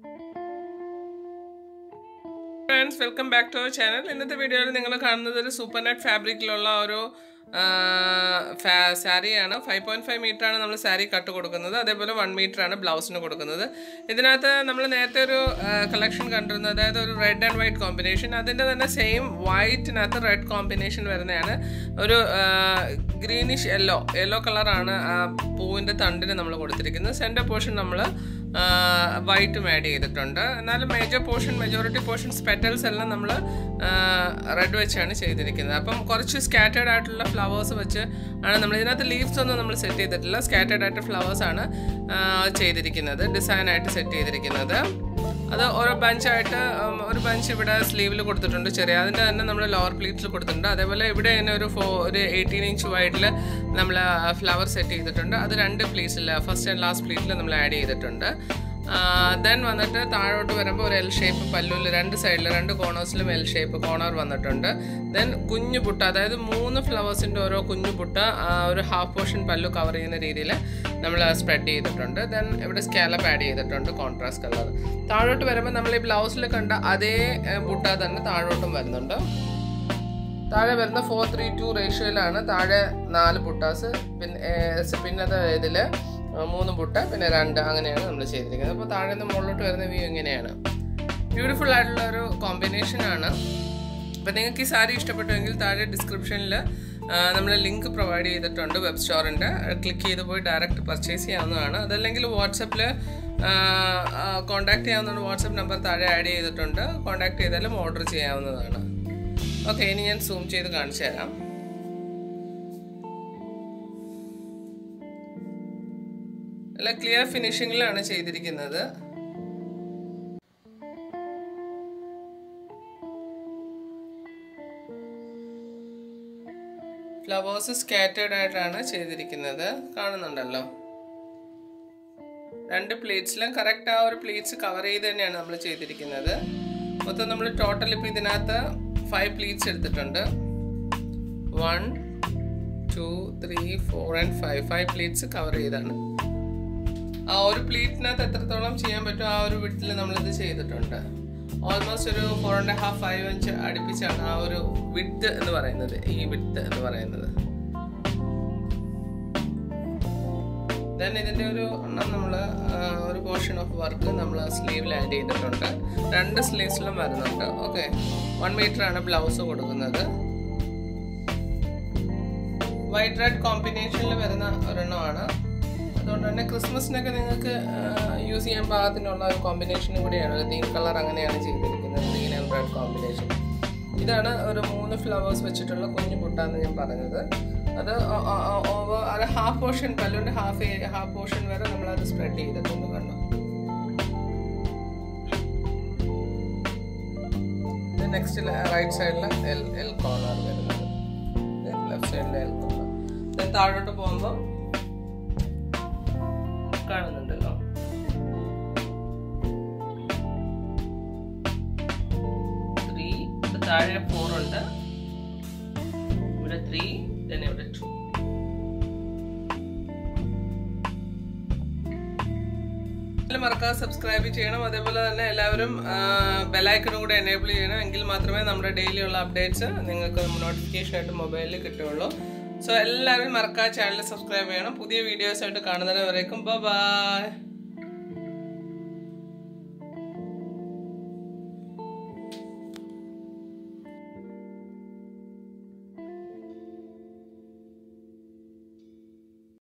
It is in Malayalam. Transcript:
friends welcome back to our channel ഇന്നത്തെ വീഡിയോയിൽ നിങ്ങൾ കാണുന്നത് ഒരു സൂപ്പർ നെറ്റ് ഫാബ്രിക്കിലുള്ള ഒരു സാരിയാണ് ഫൈവ് പോയിൻറ്റ് ഫൈവ് മീറ്ററാണ് നമ്മൾ സാരി കട്ട് കൊടുക്കുന്നത് അതേപോലെ വൺ മീറ്ററാണ് ബ്ലൗസിന് കൊടുക്കുന്നത് ഇതിനകത്ത് നമ്മൾ നേരത്തെ ഒരു കളക്ഷൻ കണ്ടിരുന്നു അതായത് ഒരു റെഡ് ആൻഡ് വൈറ്റ് കോമ്പിനേഷൻ അതിൻ്റെ തന്നെ സെയിം വൈറ്റിനകത്ത് റെഡ് കോമ്പിനേഷൻ വരുന്നതാണ് ഒരു ഗ്രീനിഷ് യെല്ലോ യെല്ലോ കളറാണ് ആ പൂവിൻ്റെ തണ്ടിന് നമ്മൾ കൊടുത്തിരിക്കുന്നത് സെൻറ്റർ പോർഷൻ നമ്മൾ വൈറ്റും ആഡ് ചെയ്തിട്ടുണ്ട് എന്നാലും major portion majority portions petals എല്ലാം നമ്മൾ റെഡ് വെച്ചാണ് ചെയ്തിരിക്കുന്നത് അപ്പം കുറച്ച് സ്കാറ്റേഡ് ആയിട്ടുള്ള ഫ്ലവേഴ്സ് വെച്ച് ആണ് നമ്മൾ ഇതിനകത്ത് ലീവ്സ് ഒന്നും നമ്മൾ സെറ്റ് ചെയ്തിട്ടില്ല സ്കാറ്റേഡ് ആയിട്ട് ഫ്ലവേഴ്സ് ആണ് ചെയ്തിരിക്കുന്നത് ഡിസൈനായിട്ട് സെറ്റ് ചെയ്തിരിക്കുന്നത് അത് ഓരോ ബഞ്ചായിട്ട് ഒരു ബഞ്ച് ഇവിടെ സ്ലീവിൽ കൊടുത്തിട്ടുണ്ട് ചെറിയ അതിൻ്റെ തന്നെ നമ്മൾ ലോവർ പ്ലീറ്റിൽ കൊടുത്തിട്ടുണ്ട് അതേപോലെ ഇവിടെ തന്നെ ഒരു ഫോ ഒരു എയ്റ്റീൻ ഇഞ്ച് വൈഡിൽ നമ്മൾ ഫ്ലവർ സെറ്റ് ചെയ്തിട്ടുണ്ട് അത് രണ്ട് പ്ലീസിൽ ഫസ്റ്റ് ആൻഡ് ലാസ്റ്റ് പ്ലീറ്റിൽ നമ്മൾ ആഡ് ചെയ്തിട്ടുണ്ട് ദെൻ വന്നിട്ട് താഴോട്ട് വരുമ്പോൾ ഒരു എൽ ഷേപ്പ് പല്ലുവിൽ രണ്ട് സൈഡിൽ രണ്ട് കോണേഴ്സിലും എൽ ഷേപ്പ് കോണർ വന്നിട്ടുണ്ട് ദെൻ കുഞ്ഞു പുട്ട അതായത് മൂന്ന് ഫ്ലവേഴ്സിൻ്റെ ഓരോ കുഞ്ഞു പുട്ട ഒരു ഹാഫ് പോർഷൻ പല്ലു കവർ ചെയ്യുന്ന രീതിയിൽ നമ്മൾ സ്പ്രെഡ് ചെയ്തിട്ടുണ്ട് ദെൻ ഇവിടെ സ്കാലപ്പ് ആഡ് ചെയ്തിട്ടുണ്ട് കോൺട്രാസ്റ്റ് കളർ താഴോട്ട് വരുമ്പോൾ നമ്മൾ ഈ ബ്ലൗസിൽ കണ്ട അതേ പുട്ട തന്നെ താഴോട്ടും വരുന്നുണ്ട് താഴെ വരുന്ന ഫോർ ത്രീ ടു റേഷ്യോയിലാണ് താഴെ നാല് പുട്ടാസ് പിന്നെ പിന്നത്തെ ഇതിൽ മൂന്ന് പുട്ട പിന്നെ രണ്ട് അങ്ങനെയാണ് നമ്മൾ ചെയ്തിരിക്കുന്നത് അപ്പോൾ താഴെ നിന്ന് മുകളിലോട്ട് വരുന്ന വ്യൂ ഇങ്ങനെയാണ് ബ്യൂട്ടിഫുൾ ആയിട്ടുള്ള ഒരു കോമ്പിനേഷനാണ് അപ്പോൾ നിങ്ങൾക്ക് ഈ സാരി ഇഷ്ടപ്പെട്ടുവെങ്കിൽ താഴെ ഡിസ്ക്രിപ്ഷനിൽ നമ്മൾ ലിങ്ക് പ്രൊവൈഡ് ചെയ്തിട്ടുണ്ട് വെബ് സ്റ്റോറിൻ്റെ ക്ലിക്ക് ചെയ്ത് പോയി ഡയറക്റ്റ് പർച്ചേസ് ചെയ്യാവുന്നതാണ് അതല്ലെങ്കിൽ വാട്സപ്പിൽ കോൺടാക്ട് ചെയ്യാവുന്നതാണ് വാട്സപ്പ് നമ്പർ താഴെ ആഡ് ചെയ്തിട്ടുണ്ട് കോൺടാക്ട് ചെയ്താലും ഓർഡർ ചെയ്യാവുന്നതാണ് ഓക്കെ ഇനി ഞാൻ സൂം ചെയ്ത് കാണിച്ചു തരാം നല്ല ക്ലിയർ ഫിനിഷിങ്ങിലാണ് ചെയ്തിരിക്കുന്നത് ഫ്ലവേഴ്സ് സ്കാറ്റേഡ് ആയിട്ടാണ് ചെയ്തിരിക്കുന്നത് കാണുന്നുണ്ടല്ലോ രണ്ട് പ്ലേറ്റ്സിലും കറക്റ്റ് ആ ഒരു പ്ലേറ്റ്സ് കവർ ചെയ്ത് തന്നെയാണ് നമ്മൾ ചെയ്തിരിക്കുന്നത് മൊത്തം നമ്മൾ ടോട്ടൽ ഇപ്പോൾ ഇതിനകത്ത് ഫൈവ് പ്ലീറ്റ്സ് എടുത്തിട്ടുണ്ട് one two three four and five five pleats cover ചെയ്താണ് ആ ഒരു പ്ലീറ്റിനകത്ത് എത്രത്തോളം ചെയ്യാൻ പറ്റും ആ ഒരു വിട്ടിൽ നമ്മളിത് ചെയ്തിട്ടുണ്ട് ഓൾമോസ്റ്റ് ഒരു four and half five inch അടുപ്പിച്ചാണ് ആ ഒരു വിത്ത് എന്ന് പറയുന്നത് ഈ വിത്ത് എന്ന് പറയുന്നത് ദെൻ ഇതിൻ്റെ ഒരു എണ്ണം നമ്മൾ ഒരു പോർഷൻ ഓഫ് വർക്ക് നമ്മൾ സ്ലീവിൽ ആഡ് ചെയ്തിട്ടുണ്ട് രണ്ട് സ്ലീവ്സിലും വരുന്നുണ്ട് ഓക്കെ വൺ മീറ്റർ ആണ് ബ്ലൗസ് കൊടുക്കുന്നത് വൈറ്റ് റെഡ് കോമ്പിനേഷനിൽ വരുന്ന ഒരെണ്ണമാണ് അതുകൊണ്ട് തന്നെ ക്രിസ്മസിനൊക്കെ നിങ്ങൾക്ക് യൂസ് ചെയ്യാൻ പാകത്തിനുള്ള ഒരു കോമ്പിനേഷനും കൂടിയാണ് ഒരു തീം കളർ അങ്ങനെയാണ് ചെയ്തിരിക്കുന്നത് ഗ്രീൻ ആൻഡ് റെഡ് കോമ്പിനേഷൻ ഇതാണ് ഒരു മൂന്ന് ഫ്ലവേഴ്സ് വെച്ചിട്ടുള്ള കുഞ്ഞു പുട്ടാന്ന് ഞാൻ പറഞ്ഞത് അത് അത് ഹാഫ് പോർഷൻ പല്ലുവിൻ്റെ ഹാഫ് ഹാഫ് പോർഷൻ വരെ നമ്മളത് സ്പ്രെഡ് ചെയ്തിട്ടുണ്ട് കണ്ടോ നെക്സ്റ്റ് റൈറ്റ് സൈഡിൽ എൽ എൽ കോർണർ വരുന്നത് ലെഫ്റ്റ് സൈഡിൽ എൽ കോർണർ താഴോട്ട് പോകുമ്പോൾ കാണുന്നുണ്ടല്ലോ ത്രീ താഴെ ഫോർ ഉണ്ട് ഇവിടെ ത്രീ then ഇവിടെ ടു മറക്കാതെ സബ്സ്ക്രൈബ് ചെയ്യണം അതേപോലെ തന്നെ എല്ലാവരും ബെലൈക്കണും കൂടെ എനേബിൾ ചെയ്യണം എങ്കിൽ മാത്രമേ നമ്മുടെ ഡെയിലി ഉള്ള അപ്ഡേറ്റ്സ് നിങ്ങൾക്ക് നോട്ടിഫിക്കേഷൻ ആയിട്ട് മൊബൈലിൽ കിട്ടുകയുള്ളൂ സോ എല്ലാവരും മറക്കാതെ ചാനൽ സബ്സ്ക്രൈബ് ചെയ്യണം പുതിയ വീഡിയോസ് ആയിട്ട് കാണുന്നവരേക്കും ബൈ